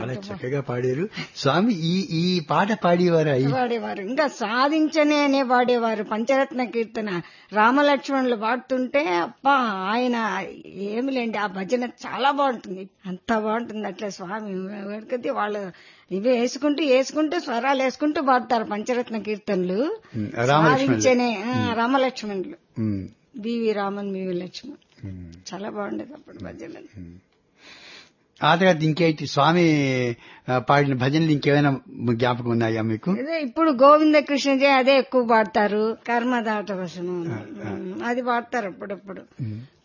చాలా చక్కగా పాడారు స్వామి ఈ ఈ పాట పాడేవారు అయి పాడేవారు ఇంకా సాధించనే అనే పాడేవారు పంచరత్న కీర్తన రామలక్ష్మణులు పాడుతుంటే అప్పా ఆయన ఏమిలేండి ఆ భజన చాలా బాగుంటుంది అంత బాగుంటుంది అట్లా స్వామి వెనకది వాళ్ళు ఇవి వేసుకుంటూ వేసుకుంటూ స్వరాలు వేసుకుంటూ పాడతారు పంచరత్న కీర్తనలు ఉమ్, రామలక్ష్మణులు. సాధించనే ఆ, రామలక్ష్మణులు ఉమ్, బివి రామన్ బివి లక్ష్మణ్ ఉమ్. చాలా బాగుండేది అప్పుడు భజనలు ఆ తర్వాత ఇంకేంటి స్వామి ఆ, పాడిన భజనలు ఇంకేమైనా జ్ఞాపకం ఉన్నాయా మీకు అదే ఇప్పుడు గోవింద కృష్ణ జయ అదే ఎక్కువ పాడతారు కర్మదాట వశము అది పాడతారు అప్పుడప్పుడు